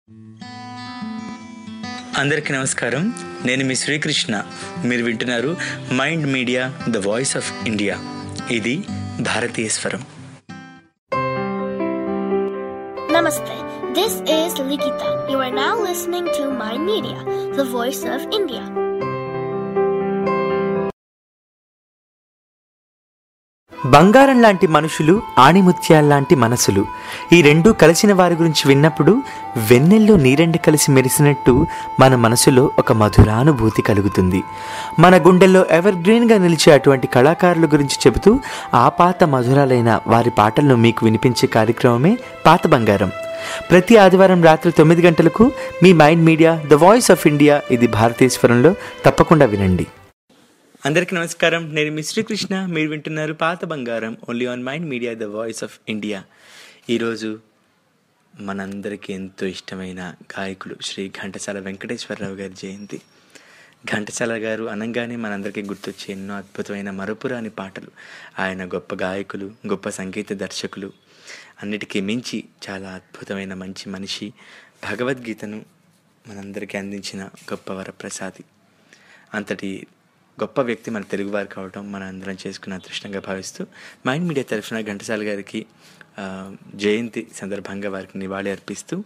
అందరికీ నమస్కారం నేను మీ శ్రీకృష్ణ మీరు వింటున్నారు Mind Media the voice of India ఇది భారతీయ స్వరం Namaste. This is Likita. You are now listening to Mind Media, the voice of India. బంగారం లాంటి మనుషులు ఆణిముత్యాల్లాంటి మనసులు ఈ రెండు కలిసిన వారి గురించి విన్నప్పుడు వెన్నెల్లో నీరెండు కలిసి మెరిసినట్టు మన మనసులో ఒక మధురానుభూతి కలుగుతుంది మన గుండెల్లో ఎవర్ గ్రీన్గా నిలిచే అటువంటి కళాకారుల గురించి చెబుతూ ఆ పాత మధురాలైన వారి పాటలను మీకు వినిపించే కార్యక్రమమే పాత బంగారం ప్రతి ఆదివారం రాత్రి తొమ్మిది గంటలకు మీ Mind Media the voice of India ఇది భారతీశ్వరంలో తప్పకుండా వినండి అందరికీ నమస్కారం నేను మీ శ్రీకృష్ణ మీరు వింటున్నారు పాత బంగారం only on Mind Media the voice of India ఈరోజు మనందరికీ ఎంతో ఇష్టమైన గాయకుడు శ్రీ ఘంటసాల వెంకటేశ్వరరావు గారి జయంతి ఘంటసాల గారు అనగానే మనందరికీ గుర్తొచ్చే ఎన్నో అద్భుతమైన మరపురాని పాటలు ఆయన గొప్ప గాయకులు గొప్ప సంగీత దర్శకులు అన్నిటికీ మించి చాలా అద్భుతమైన మంచి మనిషి భగవద్గీతను మనందరికీ అందించిన గొప్ప వరప్రసాది అంతటి గొప్ప వ్యక్తి మన తెలుగువారు కావడం మన అందరం చేసుకున్న అదృష్టంగా భావిస్తూ మైండ్ మీడియా తరఫున ఘంటసాల గారికి ఆ, జయంతి సందర్భంగా వారికి నివాళి అర్పిస్తూ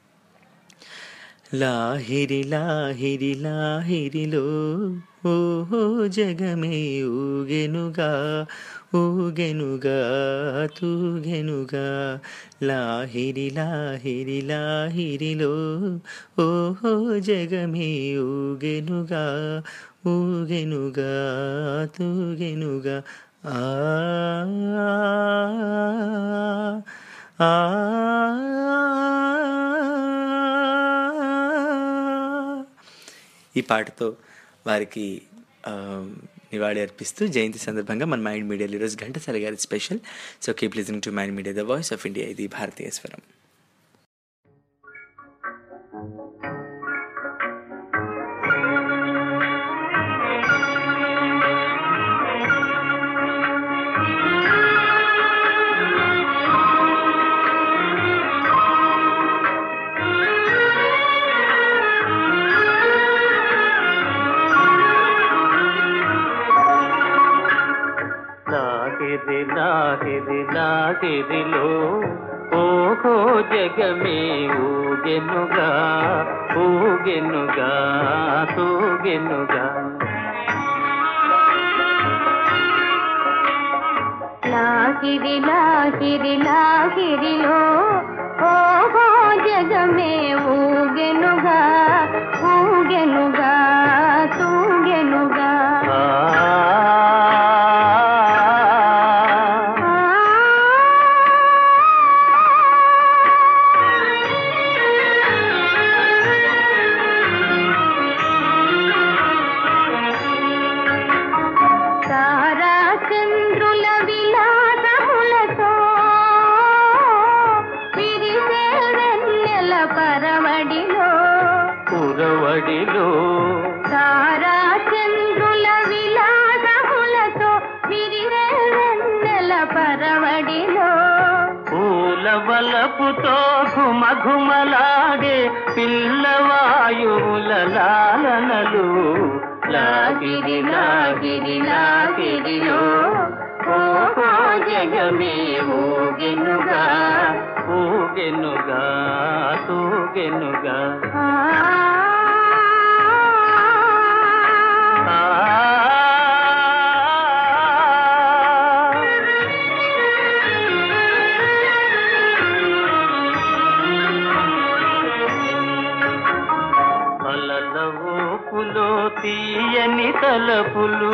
లాహిరి లాహిరి లాహిరిలో ఓహో జగమే ఊగెనుగా ఊగెనుగా తూగెనుగా లాహిరి లాహిరి లాహిరిలో ఓహో జగమే ఊగెనుగా ఊగెనుగా తూగెనుగా ఆ ఆ ఈ పాటతో వారికి ఆ, నివాళి అర్పిస్తూ జయంతి సందర్భంగా మన మైండ్ మీడియాలో ఈరోజు ఘంటసాల గారి special so keep listening to Mind Media the voice of India ఇది భారతీయ స్వరం లాహిరి లాహిరి లాహిరిలో ఓహో జగమే ఊగెనుగా ఊగెనుగా తూగెనుగా లాహిరి లాహిరి లాహిరిలో ఓహో జగమే ఊగెనుగా ఊగెనుగా తూగెనుగా ఆ, తారా చంద్రుల విలాసములతో విరిసే వెన్నెల పరవడిలో పురవడిలో తారా చంద్రుల విలాసములతో విరిసే వెన్నెల పరవడిలో పూల వలపుతో ఘుమఘుమలాడే పిల్లవాయువుల లాలనలు లాగిరి లాగిరి లాగిరిలో ఓహో జగమే ఊగెనుగా ఊగెనుగా తూగెనుగా ఆ ఆ అలల ఊపులో తీయని తలపులు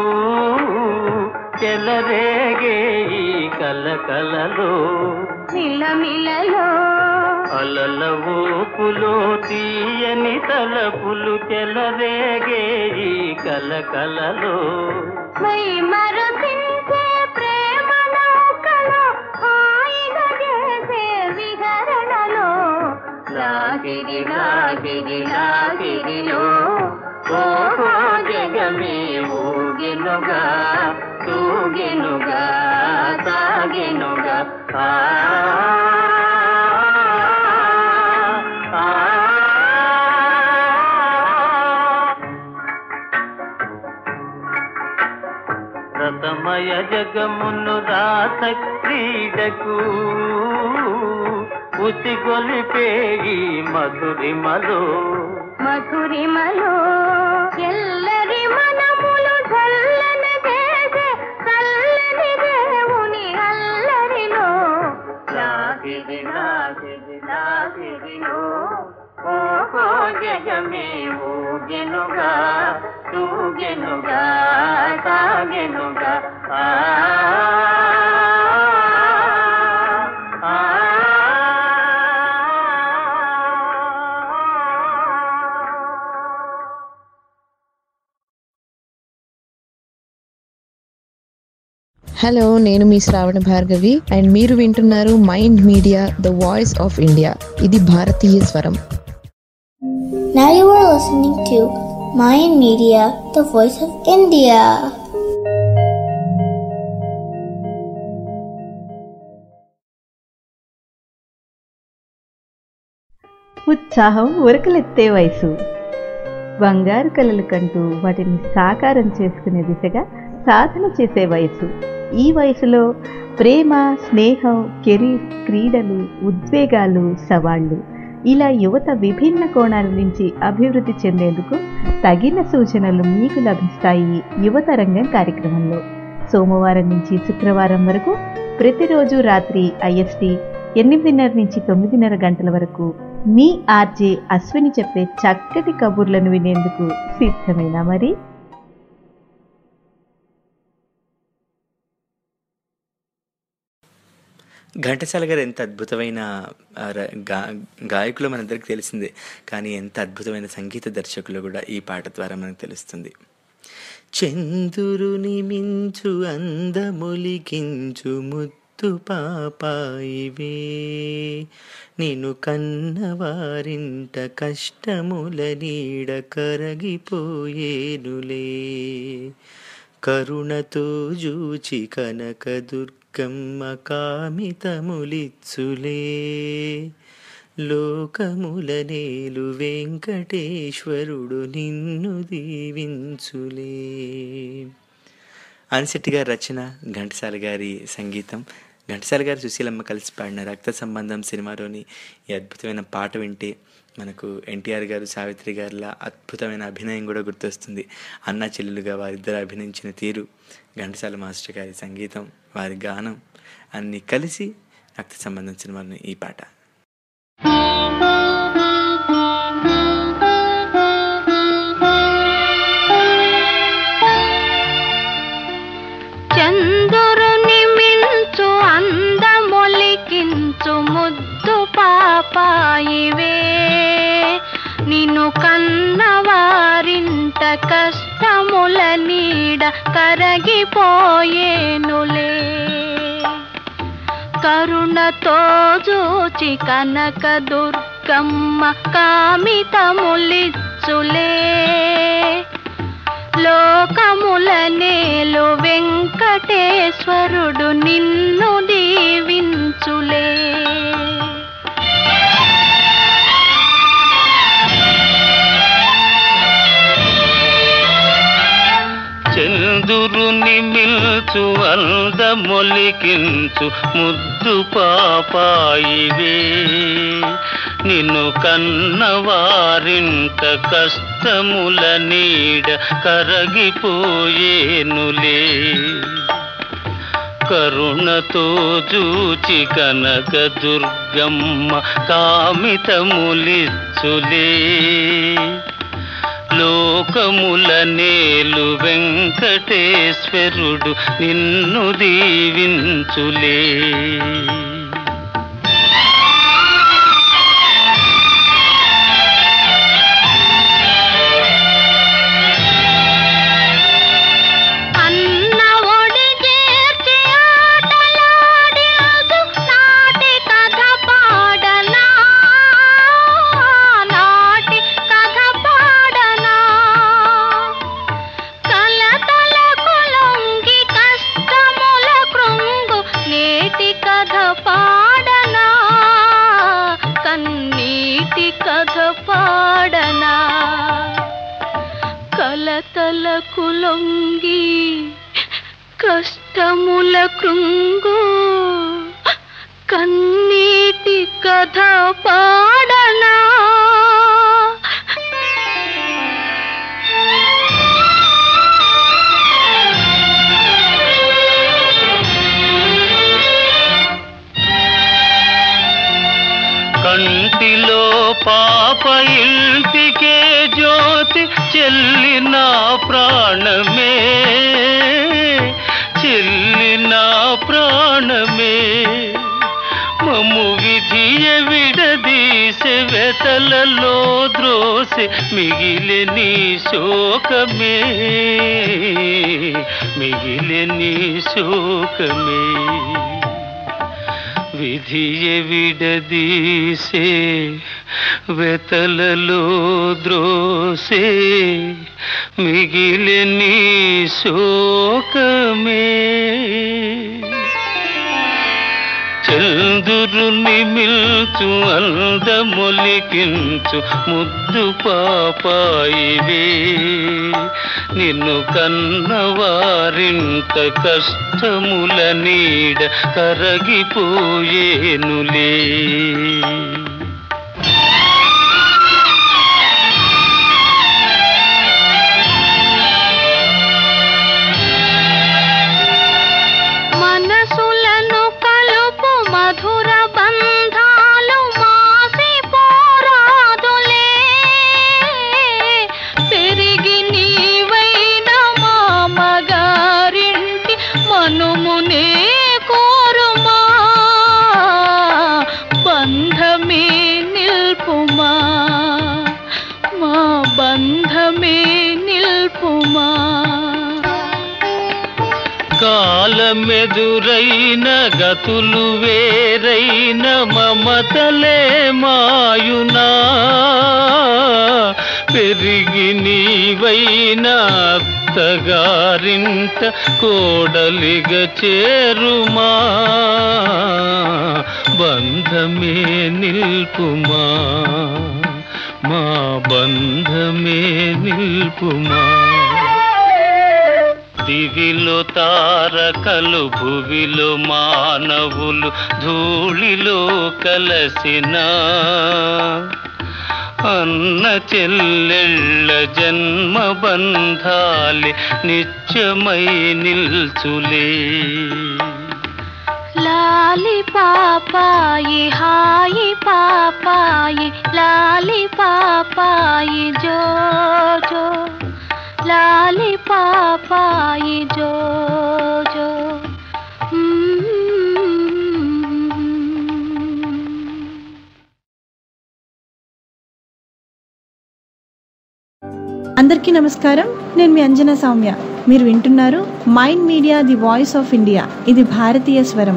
చెలరేగే ఈ కలకలలో మిలమిలలో అలల ఊపులో తీయని తలపులు చెలరేగే ఈ కలకలలో మై మరపించే ప్రేమ నౌకలో హాయిగా చేసే విహరణలో లాగిరి లాగిరి లాగిరిలో ఓహో జగమే ఊగెనుగా తూగెనుగా సాగెనుగా ఆ ఆ రసమయ జగమును రాస క్రీడకు ఉసిగొలిపే ఈ మధురిమలో మధురిమలో ఎల్లరి మనములు చల్లని చేసే చల్లని దేవుని అల్లరిలో లాగిరి లాగిరి లాగిరిలో ఓహో జగమే ఊగెనుగా తూగెనుగా సాగెనుగా ఆ ఆ, ఆ. హలో నేను మీ శ్రావణ భార్గవి అండ్ మీరు వింటున్నారు Mind Media the voice of India ఇది భారతీయ స్వరం Now you are listening to Mayan Media, the voice of India. ఉత్సాహం ఉరకలెత్తే వయసు బంగారు కలలు కంటూ వాటిని సాకారం చేసుకునే దిశగా సాధన చేసే వయసు ఈ వయసులో ప్రేమ స్నేహం కెరీర్ క్రీడలు ఉద్వేగాలు సవాళ్లు ఇలా యువత విభిన్న కోణాల నుంచి అభివృద్ధి చెందేందుకు తగిన సూచనలు మీకు లభిస్తాయి యువత రంగం కార్యక్రమంలో సోమవారం నుంచి శుక్రవారం వరకు ప్రతిరోజు రాత్రి ఐఎస్టి ఎనిమిదిన్నర నుంచి తొమ్మిదిన్నర గంటల వరకు మీ ఆర్జే అశ్విని చెప్పే చక్కటి కబుర్లను వినేందుకు సిద్ధమేనా మరి ఘంటసాల గారు ఎంత అద్భుతమైన ఆ, ర- గా గాయకులు మనందరికీ తెలిసిందే కానీ ఎంత అద్భుతమైన సంగీత దర్శకులు కూడా ఈ పాట ద్వారా మనకు తెలుస్తుంది చందురుని మించు అందములికించు ముత్తు పాపాయివే నిన్ను కన్నవారింట కష్టముల నీడ కరగిపోయేనులే కరుణతో జూచి కనక దుర్గమ్మ కామితములిచ్చులే లోకముల నేలు వెంకటేశ్వరుడు నిన్ను దీవించులే అనిశెట్టి గారి రచన ఘంటసాల గారి సంగీతం ఘంటసాల గారి సుశీలమ్మ కలిసి పాడిన రక్త సంబంధం సినిమాలోని ఈ అద్భుతమైన పాట వింటే మనకు ఎన్టీఆర్ గారు సావిత్రి గారిలా అద్భుతమైన అభినయం కూడా గుర్తొస్తుంది అన్న చెల్లెలుగా వారిద్దరు అభినయించిన తీరు ఘంటసాల మాస్టర్ గారి సంగీతం వారి గానం అన్నీ కలిసి రక్త సంబంధం సినిమాలోని ఈ పాట చంద్రుని మించు అందమొలికించు ముద్దు పాపాయివే నిన్ను కన్నవారింట కష్టముల నీడ కరగిపోయేనులే కరుణతో జోచి కనక దుర్గమ్మ కామితములిచ్చులే లోకముల నేలు వెంకటేశ్వరుడు నిన్ను దీవించులే చందురుని మిల్చు అందమొలికించు ముద్దు పాపాయివే నిన్ను కన్నవారింట కష్టముల నీడ కరగిపోయేనులే కరుణతో జూచి కనక దుర్గమ్మ కామితములిచ్చులే లోకముల నేలు వెంకటేశ్వరుడు నిన్ను దీవించులే అన్న ఒడి చేర్చి ఆటలాడేదు నాటి కథ పాడనా నాటి కథ పాడనా కలతలకు లొంగి కష్టముల కృంగు నేటి కథ పాడనా కన్నీటి కథ పాడనా కలతలకు లొంగి కష్టముల కృంగు కన్నీటి కథ పాడనా కంటిలో పాప ఇంటికే జ్యోతి చెల్లిన ప్రాణమే చెల్లిన ప్రాణమే మమ్ము విధియ విడదీసె వెతలలో ద్రోసె మిగిలె నీ శోకమే మిగిలె నీ శోకమే విధియ విడదీసే వెతలలో ద్రోసే మిగిలి నీ శోకమే చందురుని మిల్చు అందమొలికించు ముద్దు పాపాయివే నిన్ను కన్నవారింత కష్టముల నీడ కరగిపోయేనులే మనసులను కలుపు మధుర బంధాలు మాసి పోరాదులే పెరిగి నీవైన మామగారింటి మనుమునే కోరుమా బంధమే నిల్పుమా మా బంధమే నిల్పుమా కాలమెదురైన గతులు వేరైన మమతలే మాయునా పెరిగి నీవైన అత్తగారింట కోడలిగ చేరుమా బంధమే నిల్పుమా మా బంధమే నిల్పుమా దివిలో తారకలు భువిలో మానవులు ధూళిలో కలసిన అన్న చెల్లెళ్ళ జన్మ బంధాలి నిత్యమై నిల్చులే లాలి పాపాయి హాయి పాపాయి లాలి పాపాయి జో జో లాలి పాపాయి జో జో మ్మ్. అందరికీ నమస్కారం నేను మీ అంజనా సౌమ్య మీరు వింటున్నారు Mind Media the voice of India ఇది భారతీయ స్వరం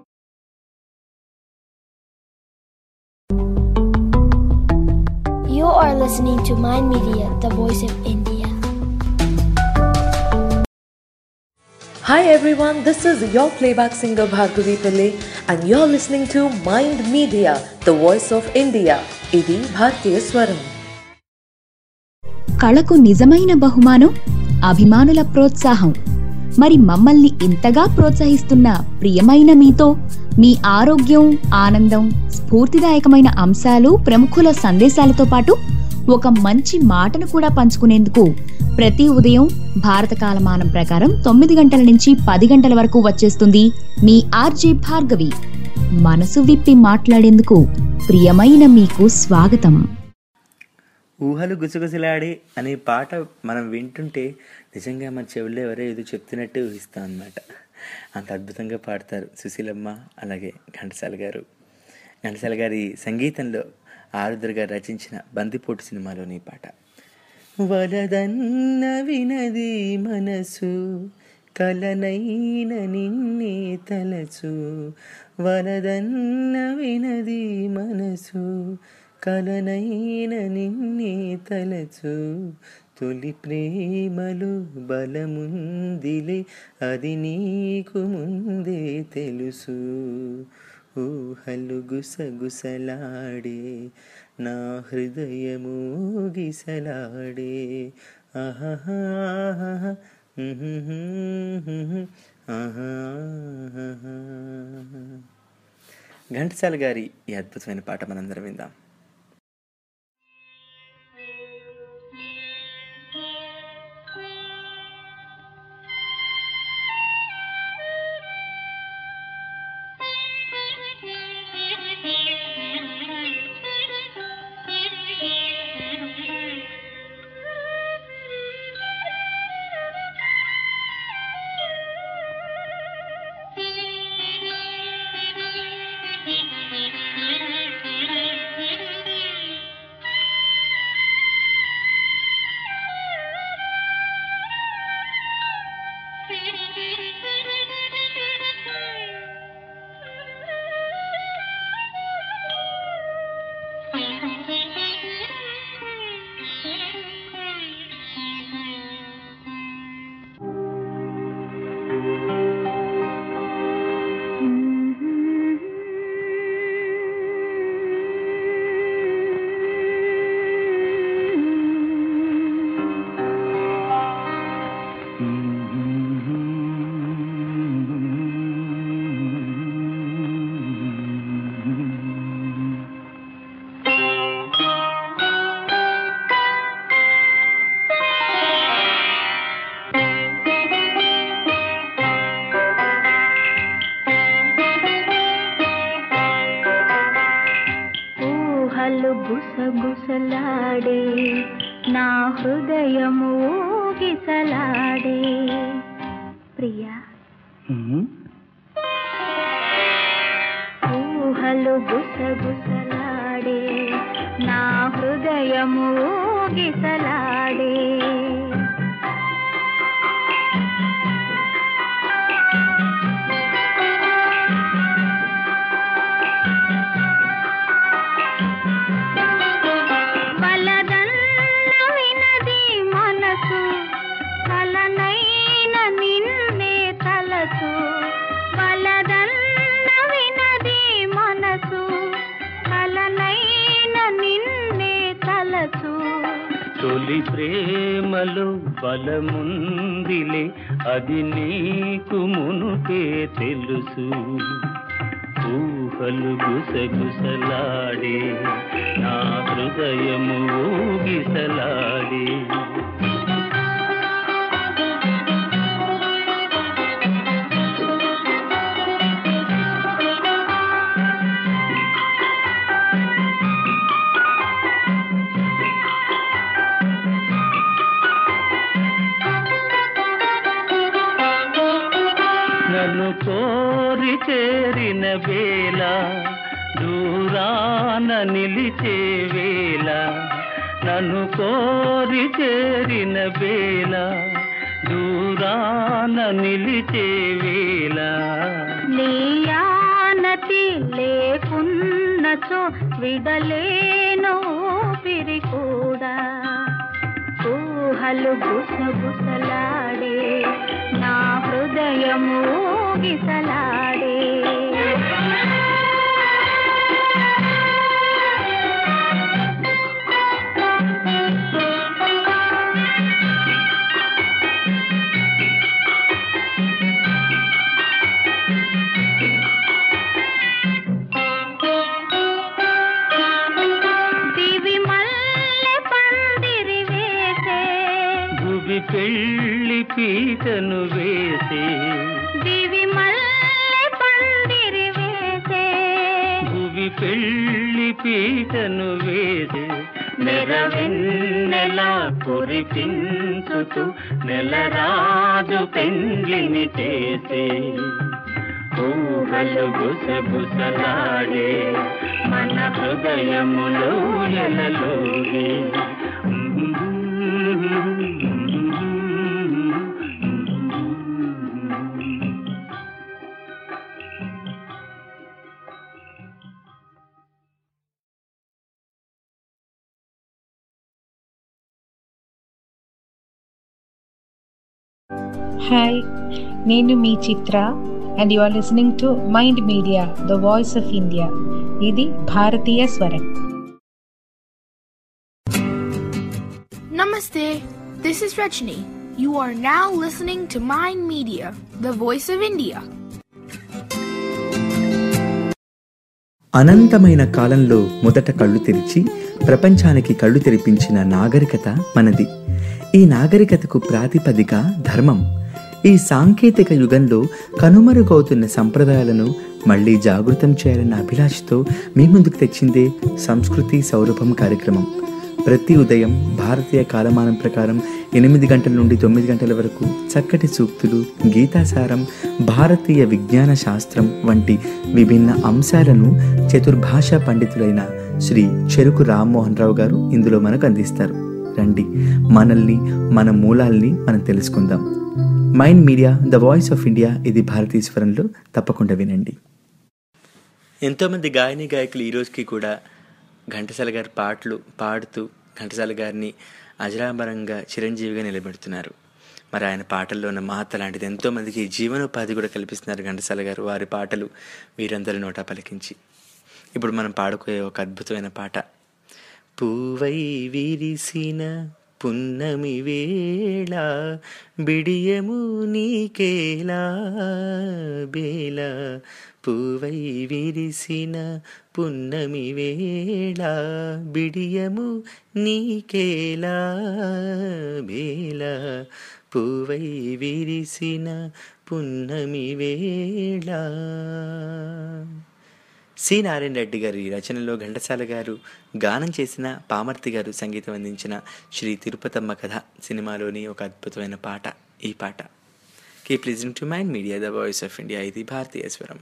You are listening to Mind Media, the voice of India. Hi everyone, this is your playback singer Bhargavi Pillai and you're listening to Mind Media, the voice of India. ఇది భారతీయ స్వరం కళకు నిజమైన బహుమానం అభిమానుల ప్రోత్సాహం మరి మమ్మల్ని ఇంతగా ప్రోత్సహిస్తున్న ప్రియమైన మీతో మీ ఆరోగ్యం ఆనందం స్ఫూర్తిదాయకమైన అంశాలు ప్రముఖుల సందేశాలతో పాటు ఒక మంచి మాటను కూడా పంచుకునేందుకు ప్రతి ఉదయం భారత కాలమానం ప్రకారం తొమ్మిది గంటల నుంచి పది గంటల వరకు వచ్చేస్తుంది మీ ఆర్జే భార్గవి మనసు విప్పి మాట్లాడేందుకు ప్రియమైన మీకు స్వాగతం ఊహలు గుసగుసలాడే అనే పాట మనం వింటుంటే నిజంగా మన చెవుల్లో ఎవరో ఏదో చెప్తున్నట్టు ఊహిస్తాం అన్నమాట అంత అద్భుతంగా పాడతారు సుశీలమ్మ అలాగే ఘంటసాల గారు ఘంటసాల గారి సంగీతంలో ఆరుద్ర గారు రచించిన బందిపోటు సినిమాలోని ఈ పాట వలదన్న వినది మనసు కలనైన నిన్నే తలచు వలదన్న వినది మనసు కలనైన నిన్నే తలచు తొలి ప్రేమలు బలముందిలే అది నీకు ముందే తెలుసు ఊహలు గుసగుసలాడే నా హృదయము గిసలాడే ఆహా ఆహా, ఆహా. ఘంటసాల గారి ఈ అద్భుతమైన పాట మనందరం విందాం ఊహలు గుసగుసలాడే నా హృదయము ఊగిసలాడే ప్రియా ఊహలు గుసగుసలాడే నా హృదయము ఊగిసలాడే బలదన్న వినది మనసు కలనైన నిన్నే తలసు బలదన్న వినది మనసు కలనైన నిన్నే తలసు తొలి ప్రేమలో బలముందిలే అది నీకు మునుపే తెలుసు ఊహలు గుసగుసలాడే నా హృదయము ఊగిసలాడే నన్ను కోరి చేరిన వేళ దూరాన నిలిచే వేళ నన్ను కోరి చేరిన వేళ దూరాన నిలిచే వేళ నీయానతి లేకున్నచో విడలేను ఊపిరి కూడా ఊహలు గుసగుసలాడే నా హృదయము ఊగిసలాడే దివి మల్లె పందిరి వేసే భువి పెళ్లి పీటను వేసే దివి మల్లె పందిరి వేసే భువి పెళ్లి పీటను వేసే నెరవెన్నెలా కురిపించుతూ నెలరాజు పెండ్లిని చేసే ఊహలు గుసగుసలాడే మన హృదయములో ఎలలోగే హాయ్ నేను మీ Chitra and you are listening to Mind Media the voice of India ఇది భారతీయ స్వరం Namaste. This is Rajni. You are now listening to Mind Media, the voice of India. అనంతమైన కాలంలో మొదట కళ్ళు తెరిచి ప్రపంచానికి కళ్ళు తెరిపించిన నాగరికత మనది ఈ నాగరికతకు ప్రాతిపదిక ధర్మం ఈ సాంకేతిక యుగంలో కనుమరుగవుతున్న సంప్రదాయాలను మళ్ళీ జాగృతం చేయాలన్న అభిలాషతో మీ ముందుకు తెచ్చిందే సంస్కృతి సౌరభం కార్యక్రమం ప్రతి ఉదయం భారతీయ కాలమానం ప్రకారం ఎనిమిది గంటల నుండి తొమ్మిది గంటల వరకు చక్కటి సూక్తులు గీతాసారం భారతీయ విజ్ఞాన శాస్త్రం వంటి విభిన్న అంశాలను చతుర్భాషా పండితులైన శ్రీ చెరుకు రామ్మోహన్ రావు గారు ఇందులో మనకు అందిస్తారు రండి మనల్ని మన మూలాల్ని మనం తెలుసుకుందాం Mind Media the voice of India ఇది భారతీయ స్వరంలో తప్పకుండా వినండి ఎంతోమంది గాయని గాయకులు ఈ రోజుకి కూడా ఘంటసాల గారి పాటలు పాడుతూ ఘంటసాల గారిని అజరామరంగా చిరంజీవిగా నిలబెడుతున్నారు మరి ఆయన పాటల్లో ఉన్న మాత లాంటిది ఎంతోమందికి జీవనోపాధి కూడా కల్పిస్తున్నారు ఘంటసాల గారు వారి పాటలు వీరందరి నోట పలికించి ఇప్పుడు మనం పాడుకోయే ఒక అద్భుతమైన పాట పూవై విరిసిన పున్నమి వేళ బిడియము నీకేలా బేల పూవై విరిసిన పున్నమి వేళ బిడియము నీకేలా బేల పూవై విరిసిన పున్నమి వేళ సి నారాయణ రెడ్డి గారి రచనలో ఘంటసాల గారు గానం చేసిన పామర్తి గారు సంగీతం అందించిన శ్రీ తిరుపతమ్మ కథ సినిమాలోని ఒక అద్భుతమైన పాట ఈ పాట keep listening to Mind Media the voice of India ఇది భారతీయ స్వరం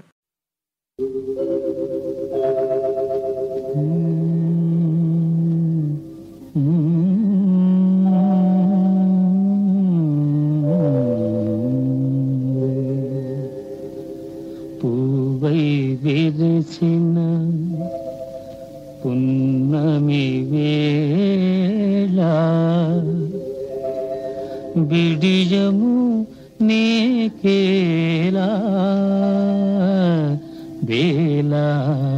పూవై విరిసిన పున్నమి వేళ బిడియము నీకేలా వేలా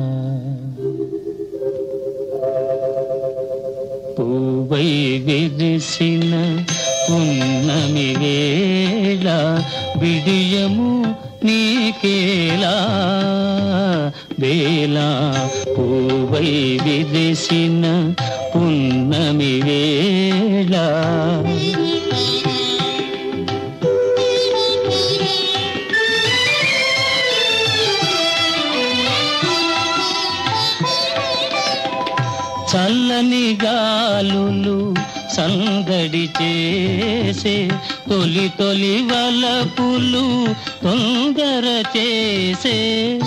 పూవై విరిసిన పున్నమి వేళ బిడియము నీకేలా వేలా పూవై విరిసిన పున్నమి వేళ చల్లని గాలులు సందడి చేసే తొలి తొలి వలపులు తొందర చేసే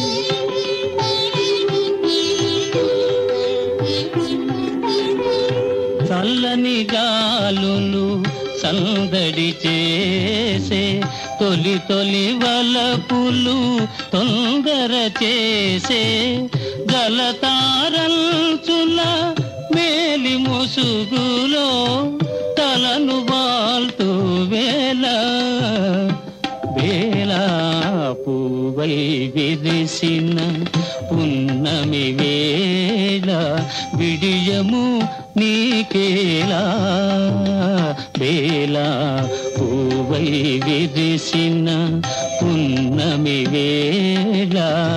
చల్లని గాలులు సందడి చేసే తొలి తొలి వలపులు తొందర చేసే గలతారంచుల మేలి ముసుగులో తలను వాల్తూ వేల వేల పూవై విరిసిన పున్నమి వేళ విడియము నీకేలా వేళ పూవై విరిసిన పున్నమి వేళ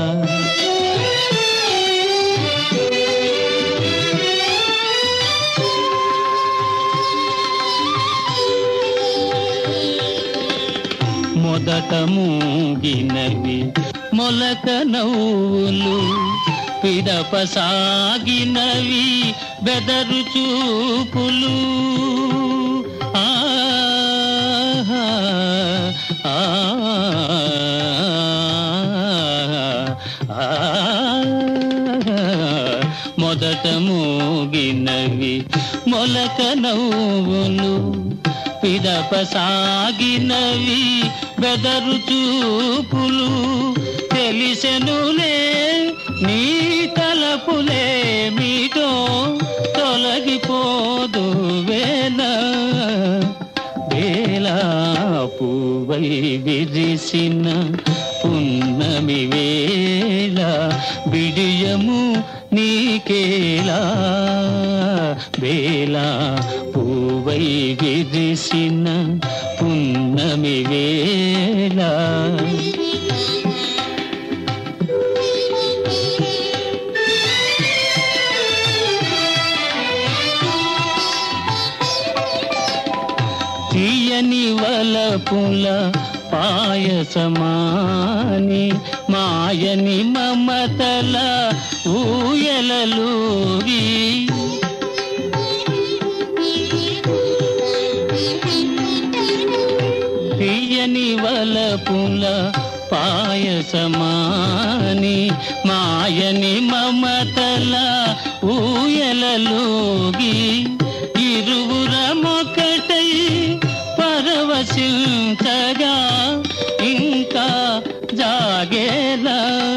మొదట మూగినవి మొలక నవ్వులు పిదప సాగినవి బెదరు చూపులు ఆహా, ఆహా, ఆహా. మొదట మూగినవి మొలక నవ్వులు పిదప సాగినవి బెదరు చూపులు తెలిసెనులే నీ తలపులే మీతో తొలగిపోదు వేల వేల పూవై విరిసిన పున్నమి వేళ బిడియము నీకేలా వేళ పూవై విరిసిన పున్నమి పున్నమి వేళ తీయని వలపుల పాయసమాని మాయని మమతల ఊయలలూగి తీయని వలపుల పాయసమాని మాయని మమతల ఊయలలూగి ఇరువురమొకటై పరవశించగా ఇంకా జాగేలా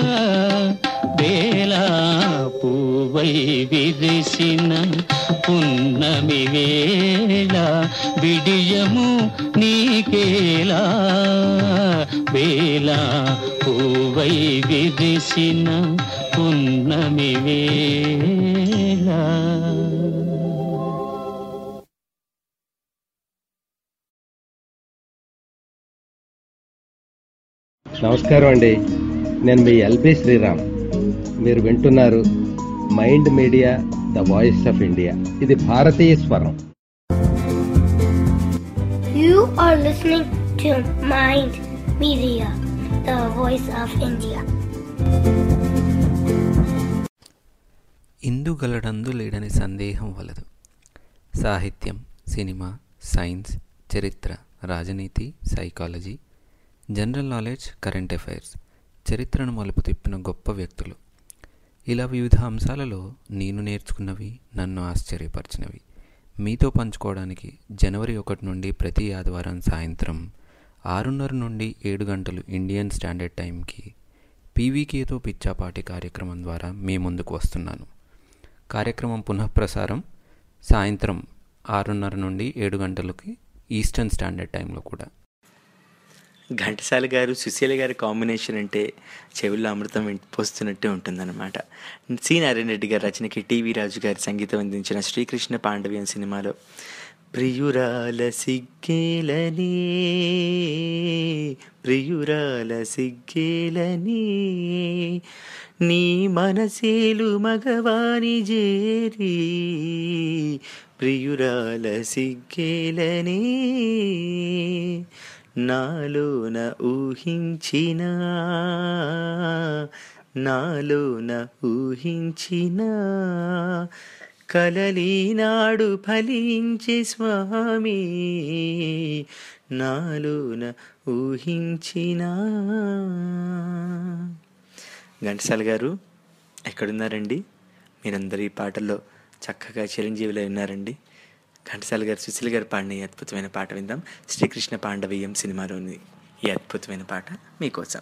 వేళ పువ్వై విరిసిన పున్నమి వేళ విడియము నీకేలా వేళ పువ్వై విరిసిన పున్నమి వేళ నమస్కారం అండి నేను మీ ఎల్బి శ్రీరామ్ మీరు వింటున్నారు Mind Media the voice of India ఇది భారతీయ స్వరం You are listening to Mind Media, the voice of India. ఇందు గలడందు లేడని సందేహం వలదు సాహిత్యం సినిమా సైన్స్ చరిత్ర రాజనీతి psychology general knowledge current affairs చరిత్రను మలుపు తిప్పిన గొప్ప వ్యక్తులు ఇలా వివిధ అంశాలలో నేను నేర్చుకున్నవి నన్ను ఆశ్చర్యపరిచినవి మీతో పంచుకోవడానికి జనవరి ఒకటి నుండి ప్రతి ఆదివారం సాయంత్రం ఆరున్నర నుండి ఏడు గంటలు ఇండియన్ స్టాండర్డ్ టైంకి పీవీకేతో పిచ్చాపాటి కార్యక్రమం ద్వారా మీ ముందుకు వస్తున్నాను కార్యక్రమం పునఃప్రసారం సాయంత్రం ఆరున్నర నుండి ఏడు గంటలకి ఈస్టర్న్ స్టాండర్డ్ టైంలో కూడా ఘంటసాల గారు సుశీల గారి కాంబినేషన్ అంటే చెవుల్లో అమృతం వెంట- పోస్తున్నట్టే ఉంటుందన్నమాట సి నారాయణ రెడ్డి గారి రచనకి టీవీ రాజు గారి సంగీతం అందించిన శ్రీకృష్ణ పాండవ్యం సినిమాలో ప్రియురాల సిగ్గేలని ప్రియురాల సిగ్గేలని నీ మనసేలు మగవాని జేరి ప్రియురాల సిగ్గేలని నాలోన ఊహించిన నాలోన ఊహించిన కలలీనాడు ఫలించే స్వామి నాలోన ఊహించిన ఘంటసాల గారు ఎక్కడున్నారండి మీరందరూ ఈ పాటల్లో చక్కగా చిరంజీవిలో ఉన్నారండి ఘంటసాల గారు సుశీల్ గారు పాడిన ఈ అద్భుతమైన పాట విందాం శ్రీకృష్ణ పాండవీయం సినిమాలోని ఈ అద్భుతమైన పాట మీకోసం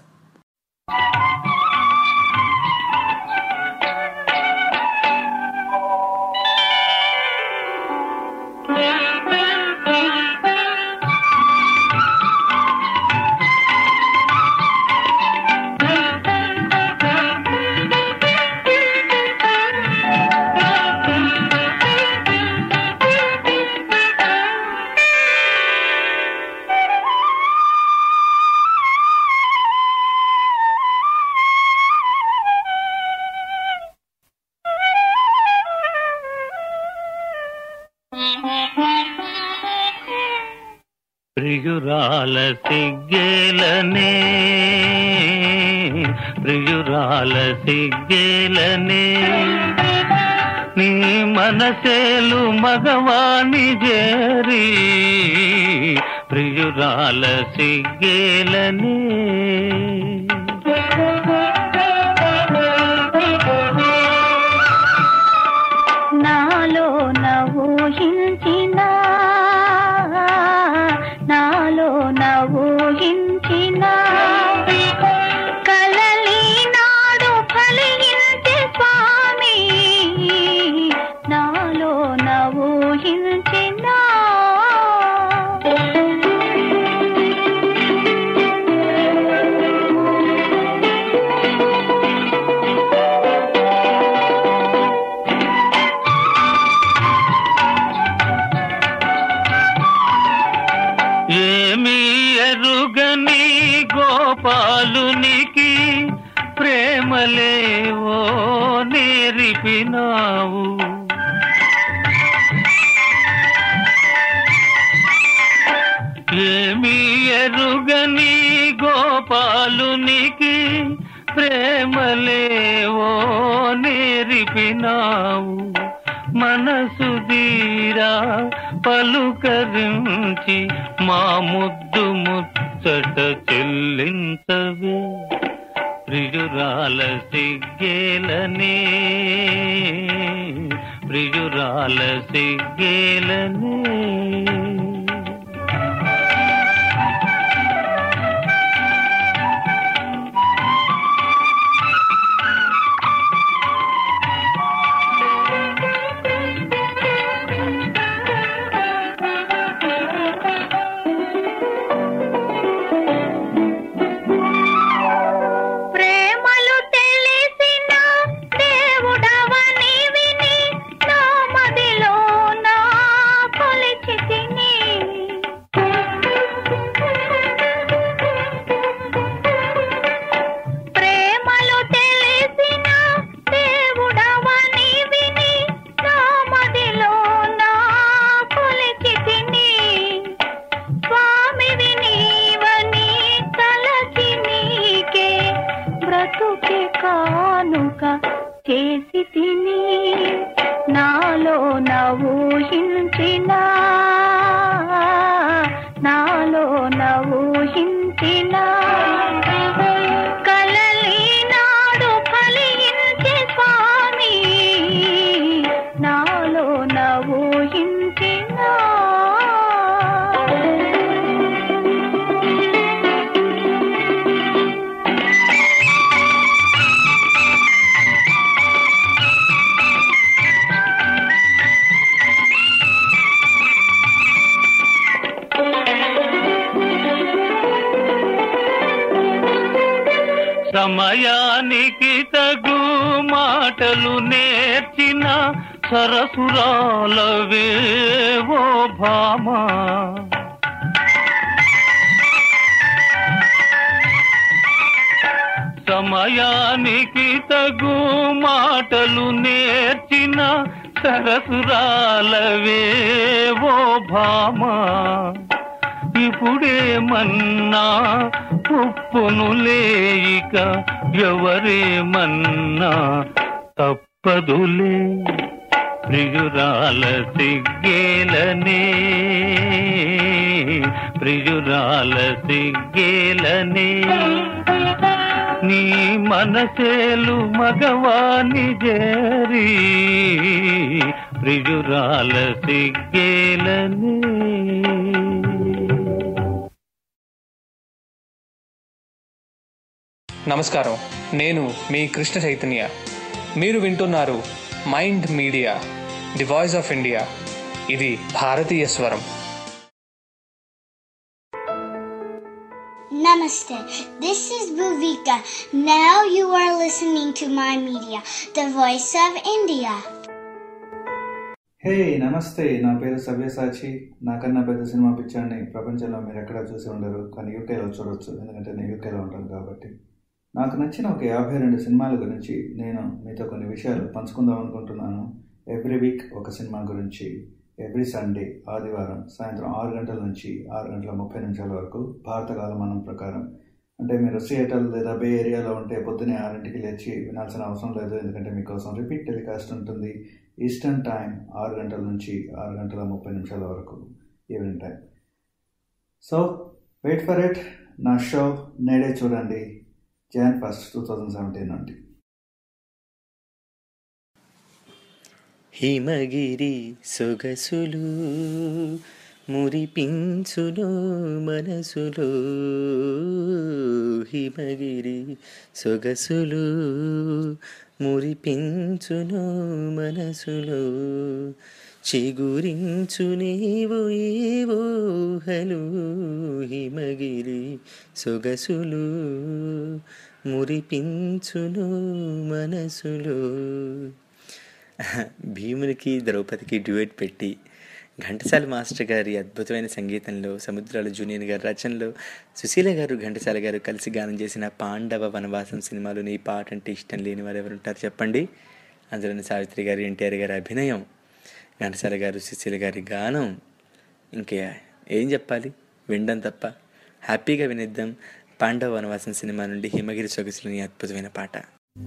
ప్రియురాల సిగ్గేలనే ప్రియురాల సిగ్గేలనే నీ మనసేలు మగవాణి చేరి ప్రియురాల సిగ్గేలనే నాలో నవూహించిన నాలో నవూహించిన కలలి నాడు ఫలించే స్వామి నాలో నవూహించిన ప్రేమలేవో నేరిపినావు ఏమీ ఎరుగని గోపాలునికి ప్రేమలేవో నేరిపినావు మనసు తీరా పలుకరించి మా ముద్దు ముచ్చట చెల్లించవే ప్రియురాల సిగ్గేలనే ప్రియురాల సిగ్గేలనే ప్రేమలు తెలిసిన దేవుడవని విని నా మదిలో నా కొలిచి తిని ప్రేమలు తెలిసిన దేవుడవని విని నా మదిలో నా కొలిచి తిని స్వామివి నీవని తలచి నీకే బ్రతుకి కానుక చేసి తిని నాలో నవూహించిన నాలో నవూహించిన కలలి నాడు ఫలించే స్వామి నాలో నవూహించిన సమయానికి తగు మాటలు నేర్చిన సరసురాలవేవో భామా సమయానికి తగు మాటలు నేర్చిన సరసురాలవేవో భామా ఇప్పుడేమన్నా ఉప్పును లేయిక ఎవరేమన్నా తప్పదులే ప్రియురాల సిగ్గేలనే ప్రియురాల సిగ్గేలనే నీ మనసేలు మగవాని జేరి ప్రియురాల సిగ్గేలనే నమస్కారం నేను మీ కృష్ణ చైతన్య మీరు వింటున్నారు Mind Media the voice of India ఇది భారతీయ స్వరం Namaste. This is Bhuvika. Now you are listening to my media, the voice of India. హే నమస్తే నా పేరు సవ్యసాచి నాకన్నా పెద్ద సినిమా పిక్చర్ని ప్రపంచంలో మీరు ఎక్కడా చూసి ఉండరు కానీ యూకేలో చూడొచ్చు ఎందుకంటే నేను యూకేలో ఉంటాను కాబట్టి నాకు నచ్చిన ఒక యాభై రెండు సినిమాల గురించి నేను మీతో కొన్ని విషయాలు పంచుకుందాం అనుకుంటున్నాను ఎవ్రీ వీక్ ఒక సినిమా గురించి ఎవ్రీ సండే ఆదివారం సాయంత్రం ఆరు గంటల నుంచి ఆరు గంటల ముప్పై నిమిషాల వరకు భారత కాలమానం ప్రకారం అంటే మీరు సియేటర్ లేదా బే ఏరియాలో ఉంటే పొద్దునే ఆరింటికి లేచి వినాల్సిన అవసరం లేదు ఎందుకంటే మీకోసం రిపీట్ టెలికాస్ట్ ఉంటుంది ఈస్టర్న్ టైం ఆరు గంటల నుంచి ఆరు గంటల ముప్పై నిమిషాల వరకు evening time so wait for it నా షో నేడే చూడండి Jan first two thousand seventeen నుండి హిమగిరి సొగసులు మురిపించును మనసులో హిమగిరి సొగసులు మురిపించును మనసులో చిగురించు నీవు ఏవో హలు హిమగిరి సొగసులు మురిపించును మనసులో భీమునికి ద్రౌపదికి డ్యూయట్ పెట్టి ఘంటసాల మాస్టర్ గారి అద్భుతమైన సంగీతంలో సముద్రాల జూనియర్ గారి రచనలో సుశీల గారు ఘంటసాల గారు కలిసి గానం చేసిన పాండవ వనవాసం సినిమాలోని ఈ పాట అంటే ఇష్టం లేని వారు ఎవరు ఉంటారు చెప్పండి అందులోని సావిత్రి గారు ఎన్టీఆర్ గారి అభినయం ఘంటసాల గారు సుశీల గారి గానం ఇంకే ఏం చెప్పాలి వినడం తప్ప హ్యాపీగా వినిద్దాం పాండవ వనవాసం సినిమా నుండి హిమగిరి సొగసులోని అద్భుతమైన పాట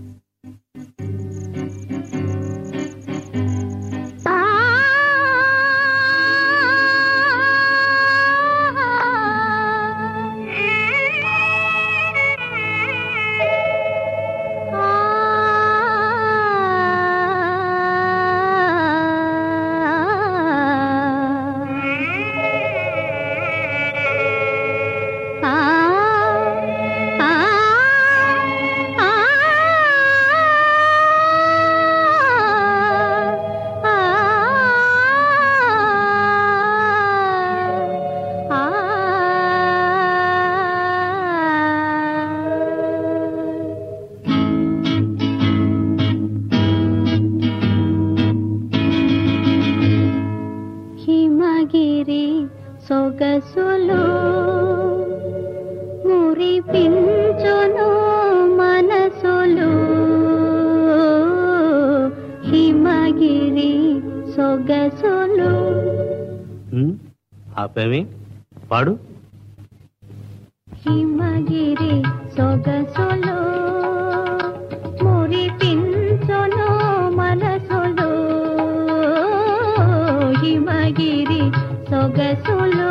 హిమగిరి సొగసులు మురిపించును మనసులు హిమగిరి సొగసులు ఆపేమి పాడు హిమగిరి సొగసులు మురిపించును మనసులు హిమగిరి సొగసులు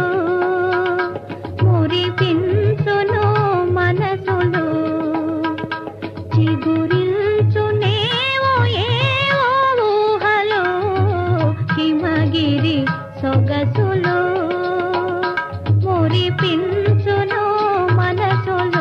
మురిపించును మనసులు చిగురిల్చునేవో ఏవో ఊహలో హిమగిరి సొగసులు మురిపించును మనసులు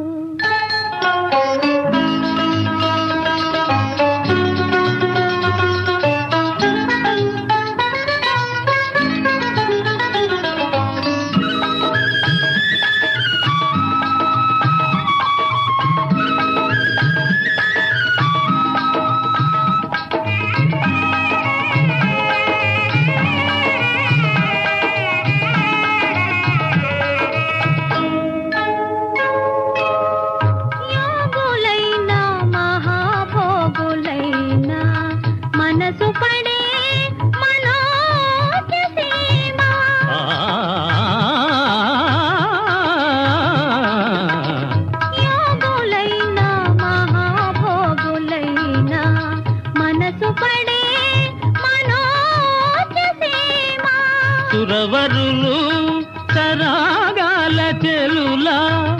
యోగులైన మహాభోగులైన మనసు పడే మనోజ్ఞ సీమ యోగులైన మహాభోగులైన మనసు పడే మనోజ్ఞ సీమ సురవరులు సరాగాల చెలులా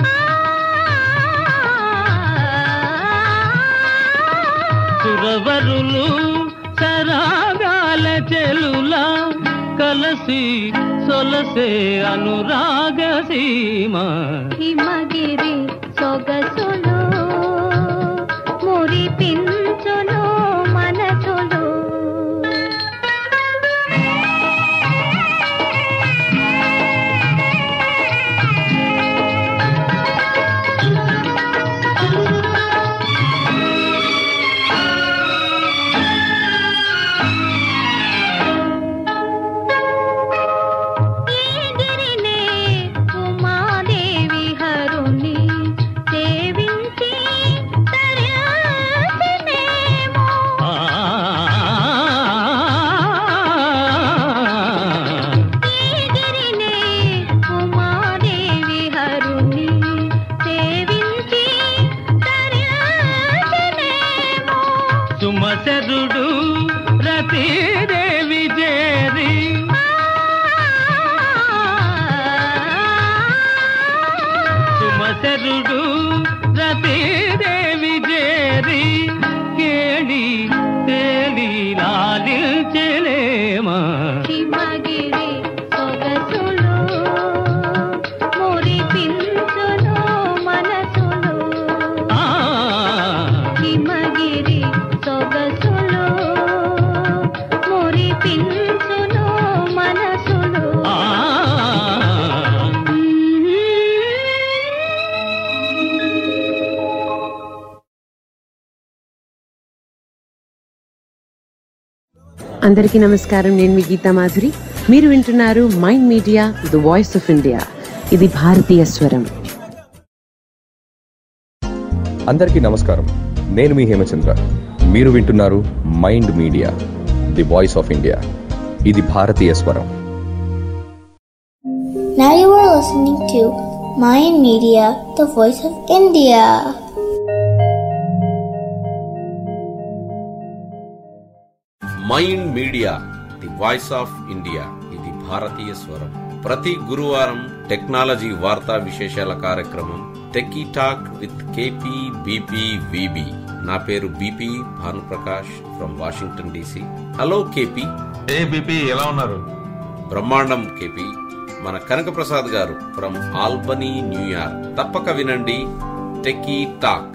సురవరులు సరాగాల చెలులా కలసి సొలసే అనురాగ సీమ హిమగిరి సొగసులు మురిపించును మనసులు ఈగిరినే ఉమాదేవి హరుని సేవించి తరించినేమో. ఈగిరినే ఉమాదేవి హరుని సేవించి తరించినేమో. సుమసరుడు రతీదేవి చేరి సుమసరుడు రతీదేవి చేరి కేళి తేలి లాలించలేమా హిమగిరి సొగసులు మురిపించును మనసులు హిమగిరి సొగసులు మురిపించును మనసులు అందరికీ నమస్కారం నేను మీ గీతా మాధురి మీరు వింటున్నారు Mind Media the voice of India ఇది భారతీయ స్వరం అందరికీ నమస్కారం నేను మీ హేమచంద్ర మీరు వింటున్నారు Mind Media the voice of India ఇది భారతీయ స్వరం Now you are listening to Mayan Media, the voice of India. Mind Media the voice of India ఇది భారతీయ స్వరం ప్రతి గురువారం టెక్నాలజీ వార్తా విశేషాల కార్యక్రమం techie talk with KP BP VB నా పేరు BP Bhanuprakash from Washington DC hello KP hey BP ఎలా ఉన్నారు బ్రహ్మాండం కేపీ మన కనకప్రసాద్ గారు ఫ్రమ్ ఆల్బనీ న్యూయార్క్ తప్పక వినండి techie talk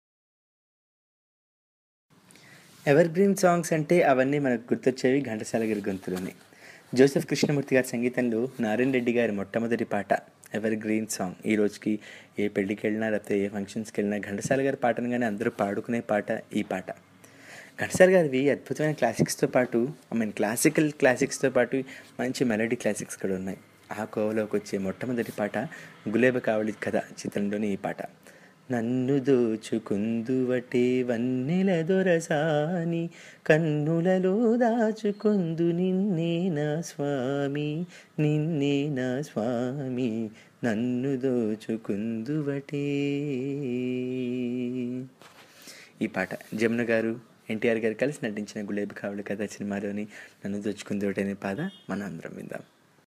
evergreen songs అంటే అవన్నీ మనకు గుర్తొచ్చేవి ఘంటసాల గారి గొంతులోనే జోసెఫ్ కృష్ణమూర్తి గారి సంగీతంలో నారాయణ రెడ్డి గారి మొట్టమొదటి పాట ఎవర్ గ్రీన్ సాంగ్ ఈ రోజుకి ఏ పెళ్ళికి వెళ్ళినా లేకపోతే ఏ ఫంక్షన్స్కి వెళ్ళినా ఘంటసాల గారి పాటను కానీ అందరూ పాడుకునే పాట ఈ పాట ఘంటసాల గారివి అద్భుతమైన క్లాసిక్స్తో పాటు ఐ మీన్ క్లాసికల్ క్లాసిక్స్తో పాటు మంచి మెలడీ క్లాసిక్స్ కూడా ఉన్నాయి ఆ కోవలోకి వచ్చే మొట్టమొదటి పాట గులేబ కావళి కథ చిత్రంలోని ఈ పాట నన్ను దోచుకుందువటే వన్నెల దొరసాని కన్నులలో దాచుకుందు నిన్నే నా స్వామి నిన్నే నా స్వామి నన్ను దోచుకుందువటే ఈ పాట జమున గారు ఎన్టీఆర్ గారు కలిసి నటించిన గులేబీ కావలి కథ సినిమాలోని నన్ను దోచుకుందువటే అనే పాట మన అందరం విందాం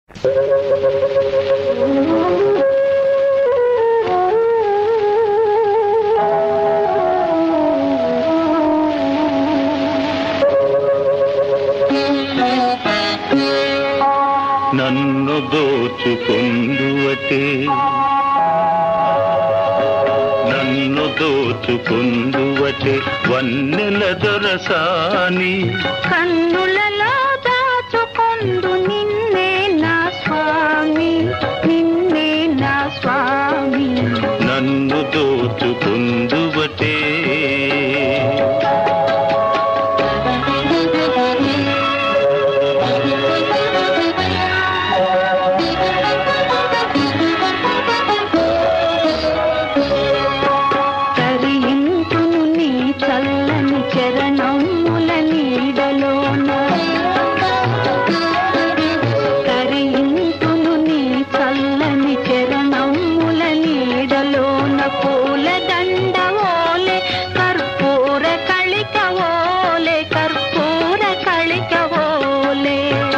నన్ను దోచుకుందువటే నన్ను దోచుకుందువటే వన్నెల దొరసాని కన్నులలో దాచుకొందు నిన్నే నా స్వామి నిన్నే నా స్వామి నన్ను దోచుకుందువటే తరింతును నీ చల్లని చరణముల నీడలోన తరింతును నీ చల్లని చరణముల నీడలోన పూల దండవోలే కర్పూర కళికవోలే కర్పూర కళికవోలే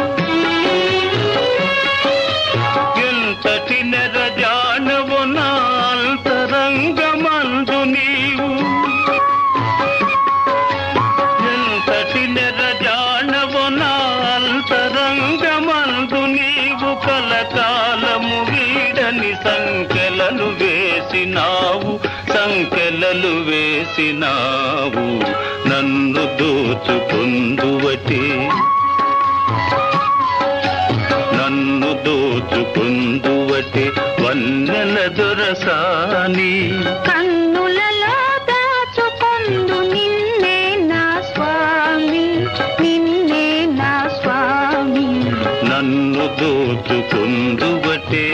ఎంతటి నెరజానవు నాల్తరంగమందు నీవు ఎంతటి నెరజానవు నాల్తరంగమందు నీవు కలకాలము వీడని సంకెలలు వేసినావు సంకెలలు వేసినావు నన్ను దోచుకుందువటే నన్ను దోచుకుందువటే వన్నెల దొరసాని కన్నులలో దాచుకొందు నిన్నే నా స్వామి నిన్నే నా స్వామి నన్ను దోచుకుందువటే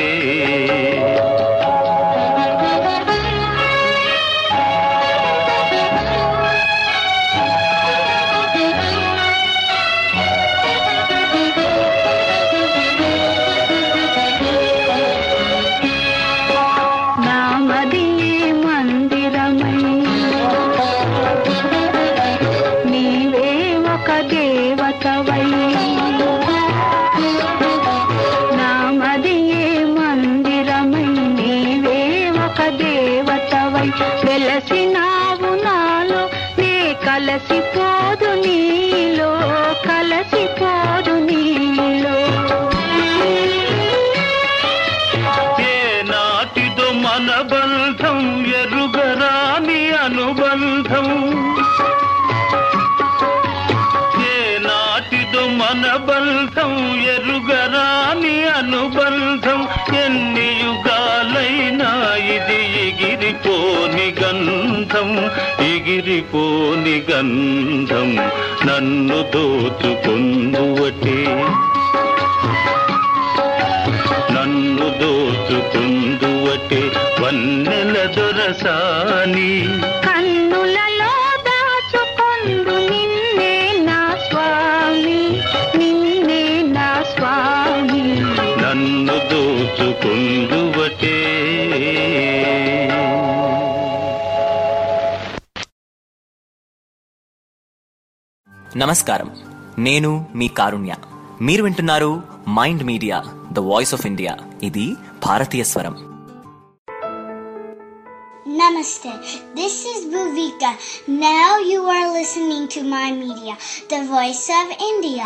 నామది మందిరమై నీవే ఒక దేవతవై నామది మందిరమై నీవే ఒక దేవతవై వెలసినావు నాలో నే కలసిపోదు నీలో కలసిపోదు నీలో ఏ నాటిదో మన బంధం ఎరుగరాని అనుబంధం ఏ నాటిదో మన బంధం ఎరుగరాని అనుబంధం ఎన్ని యుగాలైనా ఇది ఎగిరిపోని గంధం ఎగిరిపోని గంధం నన్ను దోచుకుందువటే పొందువటే నమస్కారం నేను మీ కారుణ్య మీరు వింటున్నారు Mind Media the voice of India ఇది భారతీయ స్వరం Namaste. This is Bhuvika. Now you are listening to my media, the voice of India.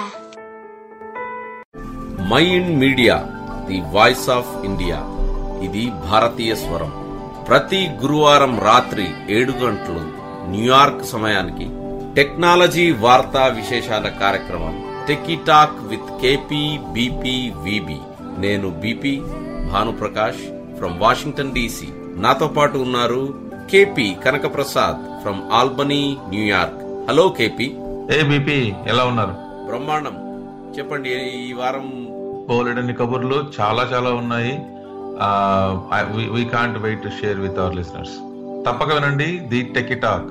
Mind Media the voice of India ఇది భారతీయ స్వరం ప్రతి గురువారం రాత్రి ఏడు గంటలు న్యూయార్క్ సమయానికి టెక్నాలజీ వార్తా విశేషాల కార్యక్రమం techie talk with KP BP VB నేను BP Bhanuprakash from Washington DC నాతో పాటు ఉన్నారు KP Kanakaprasad from Albany New York hello KP hey BP ఎలా ఉన్నారు బ్రహ్మాండం చెప్పండి ఈ వారం బోలెడన్ని కబుర్లు చాలా చాలా ఉన్నాయి we can't wait to share with our listeners తప్పక వినండి the techie talk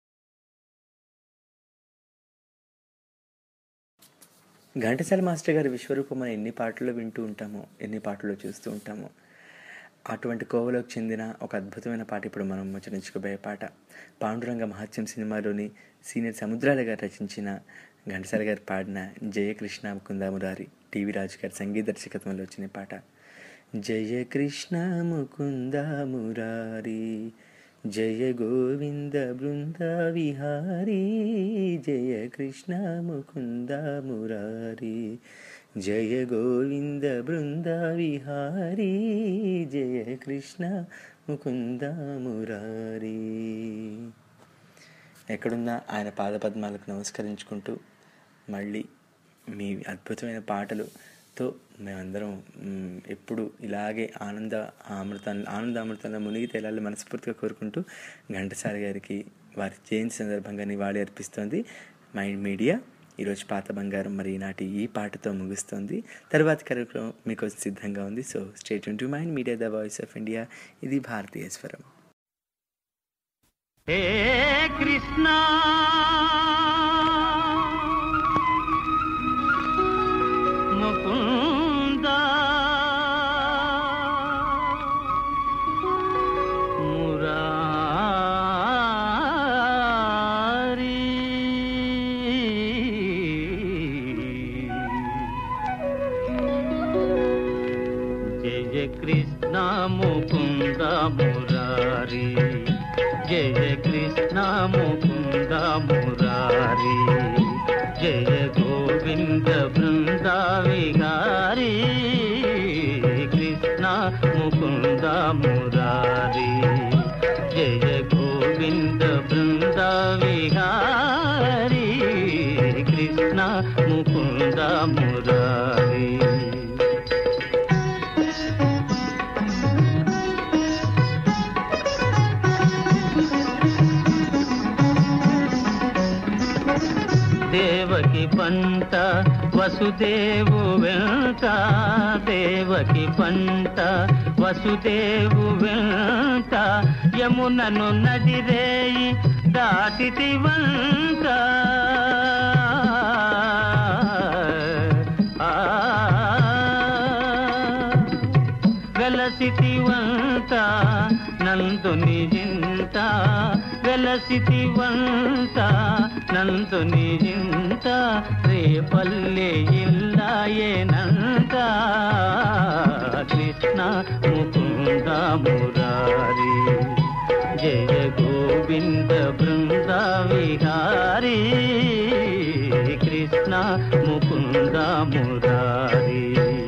Ghantasala master గారి విశ్వరూపం మనం ఎన్ని పాటల్లో వింటూ ఉంటామో ఎన్ని పాటల్లో చూస్తూ ఉంటామో అటువంటి కోవలోకి చెందిన ఒక అద్భుతమైన పాట ఇప్పుడు మనం ముచ్చరించుకోబోయే పాట పాండురంగ మహత్యం సినిమాలోని సీనియర్ సముద్రాల గారు రచించిన ఘంటసాల గారు పాడిన జయకృష్ణ ముకుందామురారి టీవీ రాజు గారి సంగీత దర్శకత్వంలో వచ్చిన పాట జయ కృష్ణ ముకుంద మురారి జయ గోవింద బృంద విహారీ జయ కృష్ణ ముకుంద మురారి జయ గోవింద బృంద విహారీ జయ కృష్ణ ముకుంద మురారి ఎక్కడున్నా ఆయన పాదపద్మాలకు నమస్కరించుకుంటూ మళ్ళీ మీ అద్భుతమైన పాటలతో మేమందరం మ్, ఎప్పుడు ఇలాగే ఆనంద అమృతం ఆనందామృతంలో మునిగి తేలాలని మనస్ఫూర్తిగా కోరుకుంటూ ఘంటసాల గారికి వారి జయంతి సందర్భంగా నివాళి అర్పిస్తోంది మైండ్ మీడియా ఈరోజు పాత బంగారం మరి ఈనాటి ఈ పాటతో ముగుస్తోంది తర్వాత కార్యక్రమం మీకు సిద్ధంగా ఉంది so stay to Mind Media the voice of India ఇది భారతీయ స్వరం హే కృష్ణ ముకుంద మురారి జయ కృష్ణ ముకుంద మురారి జయ కృష్ణ ముకుంద మురారి జయ గోవింద బృంద విహారీ కృష్ణ ముకుంద మురారి జయ గోవింద బృంద విహారీ కృష్ణ ముకుంద మురారి దేవకి పంట వసుదేవు వెంట దేవకి పంట వసుదేవు వెంట యమునను నదిరేయి దాటితి వంట ఆ, వెలసితి వంట నందుని జింత వెలసితి వంట నందుని జింత రేపల్లె ఇల్లాయేనంత కృష్ణ ముకుంద మురారి జయ గోవింద బృంద విహారీ కృష్ణ ముకుంద మురారి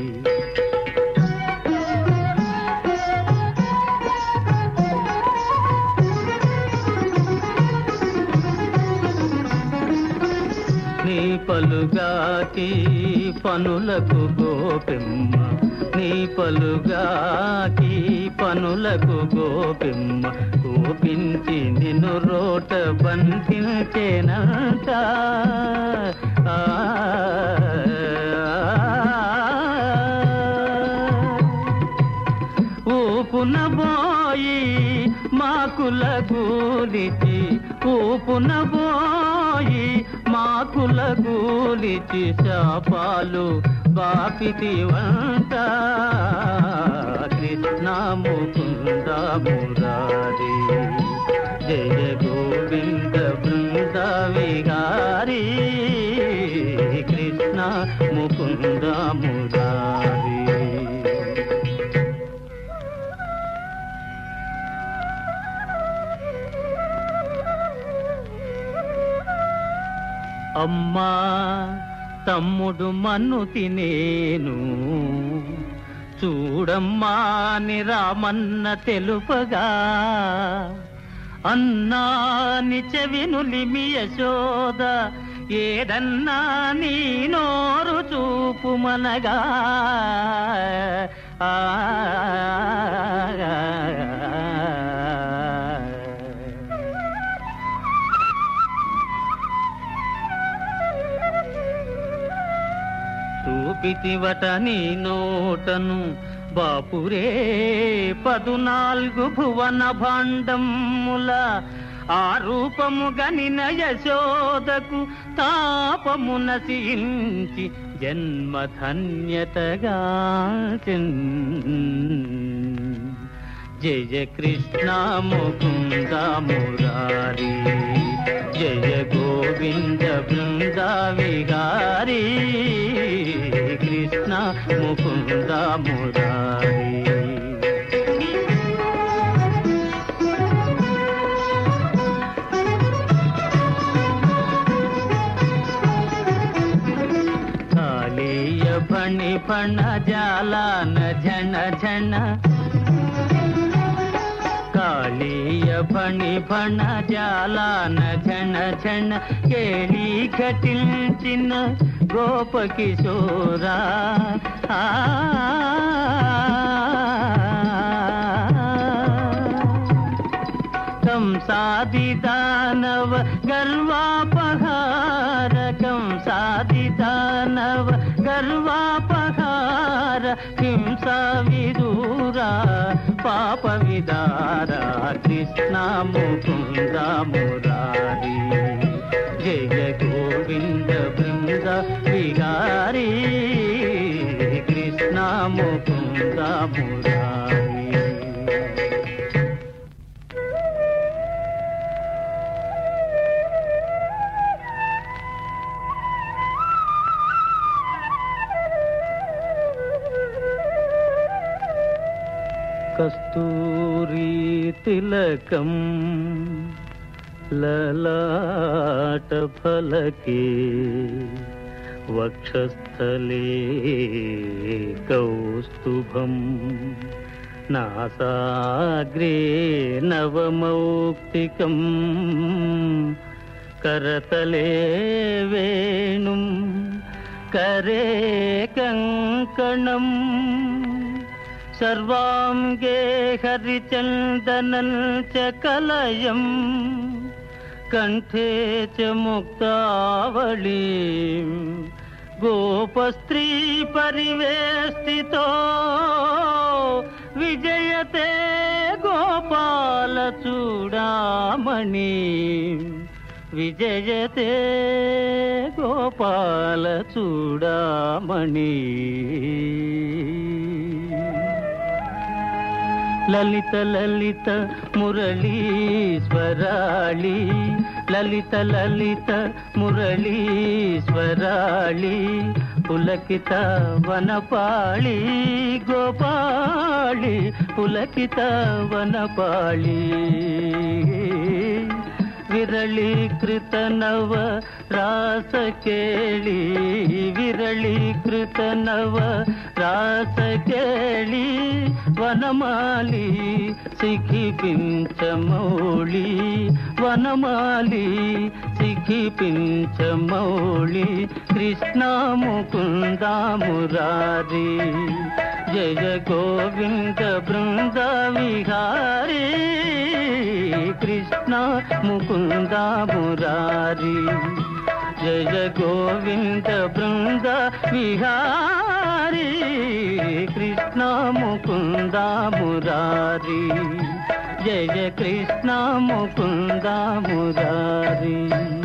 నీ పలుగాకి పనులకు గోపెమ్మ నీ పలుగాకి పనులకు గోపెమ్మ గోపించి నిన్ను రోట బంధించేనంట ఆ, ఊపున బోయి మాకుల గూలిచి ఊపున బోయి మా ఆకుల గూలిచి శాపాలు బాపితి వంట కృష్ణ ముకుంద మురారి జయ గోవింద బృంద విహారీ కృష్ణ ముకుంద మురారి అమ్మా తమ్ముడు మన్ను తినేను చూడమ్మా అని రామన్న తెలుపగా అన్నాని చెవినులిమి యశోద ఏదన్నా నీ నోరు చూపుమనగా ఆ చూపితివట నీ నోటను బాపురే పదునాలుగు భువన భాండముల ఆ రూపము గనిన యశోదకు తాపము నశించి జన్మధన్యతగా జయ కృష్ణ ముకుంద మురారి జయ గోవింద బృంద విహారీ కృష్ణ ముకుంద మురారి కాళీయ ఫణి ఫణ జాలాన ఝణ ఝణ ಕಾಳಿಯ ಫಣಿ ಫಣ ಜಾಲಾನ ಝಣ ಝಣ ಕೇಳಿ ಘಟಿಂಚಿನ ಗೋಪ ಕಿಶೋರ ಆ ಕಂಸಾದಿ ದಾನವ ಗರ್ವಾಪಹಾರ ಕಂಸಾದಿ ದಾನವ ಗರ್ವಾಪಹಾರ ಹಿಂಸಾ ವಿದೂರ ಪಾಪ ವಿದಾರ ಕೃಷ್ಣ ಮುಕುಂದ ಮುರಾರಿ ಜಯ ಗೋವಿಂದ ಬೃಂದ ವಿಹಾರಿ ಕೃಷ್ಣ ಮುಕುಂದ ಮುರಾರಿ కస్తూరి తిలకం లలాట ఫలకే వక్షస్థలే కౌస్తుభం నాసాగ్రే నవమౌక్తికం కరతలే వేణుం కరే కంకణం सर्वाङ्गे हरिचन्दनं च कलयम् कण्ठे च मुक्तावलीम् गोपस्त्री परिवेष्टितो विजयते गोपालचूडामणि विजयते गोपालचूडामणि లలిత లలిత మురళీశ్వరాళి లలిత లలిత మురళీశ్వరాళి పులకిత వనపాళి గోపాళి పులకిత వనపాళి విరళీకృత నవ రాస కేళి విరళీకృత నవ రాస కేళి వనమాలి సిఖిపించమౌళి వనమాలి సిఖిపించమౌళి కృష్ణ ముకుంద మురారి జయ గోవింద బృంద విహారీ కృష్ణ ముకుంద మురారి జయ గోవింద బృంద విహారీ కృష్ణ ముకుంద మురారి జయ కృష్ణ ముకుంద మురారి